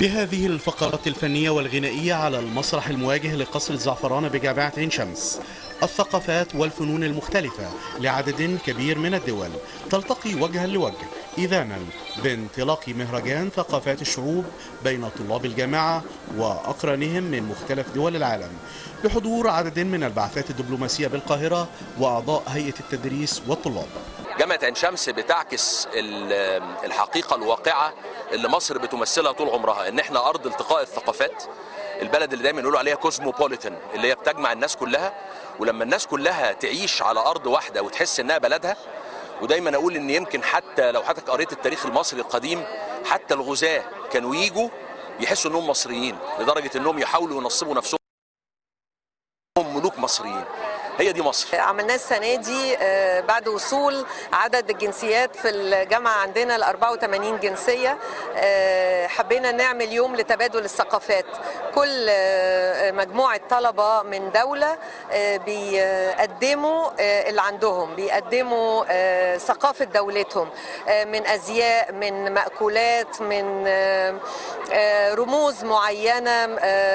بهذه الفقرة الفنية والغنائية على المسرح المواجه لقصر الزعفران بجامعة عين شمس الثقافات والفنون المختلفة لعدد كبير من الدول تلتقي وجها لوجه إذانا بانطلاق مهرجان ثقافات الشعوب بين طلاب الجامعة وأقرانهم من مختلف دول العالم بحضور عدد من البعثات الدبلوماسية بالقاهرة وأعضاء هيئة التدريس والطلاب جامعة عين شمس بتعكس الحقيقة الواقعة اللي مصر بتمثلها طول عمرها ان احنا ارض التقاء الثقافات البلد اللي دايما يقولوا عليها كوزموبوليتان اللي هي بتجمع الناس كلها ولما الناس كلها تعيش على ارض واحده وتحس انها بلدها ودايما اقول ان يمكن حتى لو حضرتك قريت التاريخ المصري القديم حتى الغزاة كانوا يجوا يحسوا انهم مصريين لدرجه انهم يحاولوا ينصبوا نفسهم ملوك مصريين هي دي مصر عملناه السنه دي بعد وصول عدد الجنسيات في الجامعه عندنا ل 84 جنسيه حبينا نعمل يوم لتبادل الثقافات كل مجموعه طلبه من دوله بيقدموا اللي عندهم بيقدموا ثقافه دولتهم من ازياء من ماكولات من رموز معينه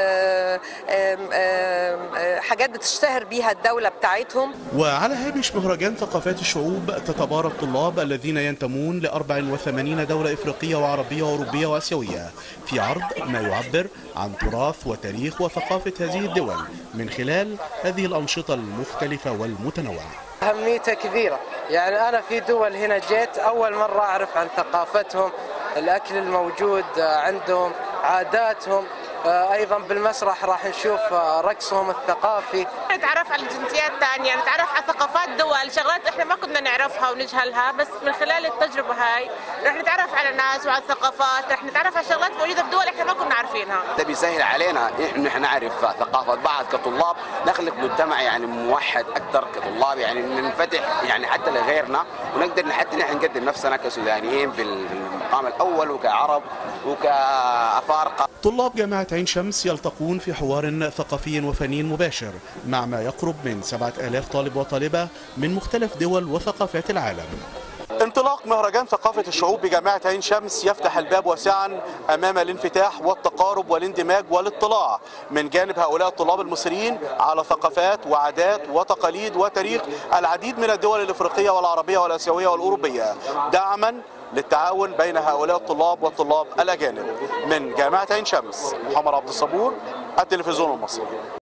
حاجات بتشتهر بيها الدوله بتاعتهم وعلى هامش مهرجان ثقافات الشعوب تتبارى الطلاب الذين ينتمون ل 84 دولة إفريقية وعربية وأوروبية وآسيوية في عرض ما يعبر عن تراث وتاريخ وثقافة هذه الدول من خلال هذه الأنشطة المختلفة والمتنوعة أهميته كبيرة يعني أنا في دول هنا جيت أول مرة أعرف عن ثقافتهم الأكل الموجود عندهم عاداتهم ايضا بالمسرح راح نشوف رقصهم الثقافي نتعرف على الجنسيات الثانيه نتعرف على ثقافات دول شغلات احنا ما كنا نعرفها ونجهلها بس من خلال التجربه هاي راح نتعرف على الناس وعلى الثقافات راح نتعرف على شغلات موجوده في دول احنا ما كنا عارفينها ده بيسهل علينا ان احنا نعرف ثقافه بعض كطلاب نخلق مجتمع يعني موحد اكثر كطلاب يعني ننفتح يعني حتى لغيرنا ونقدر حتى نحن نقدم نفسنا كسودانيين في المقام الاول وكعرب وكافارقه طلاب جامعة عين شمس يلتقون في حوار ثقافي وفني مباشر مع ما يقرب من 7000 طالب وطالبة من مختلف دول وثقافات العالم انطلاق مهرجان ثقافة الشعوب بجامعة عين شمس يفتح الباب واسعا أمام الانفتاح والتقارب والاندماج والاطلاع من جانب هؤلاء الطلاب المصريين على ثقافات وعادات وتقاليد وتاريخ العديد من الدول الإفريقية والعربية والآسيوية والأوروبية دعما للتعاون بين هؤلاء الطلاب والطلاب الأجانب من جامعة عين شمس محمد عبد الصبور التلفزيون المصري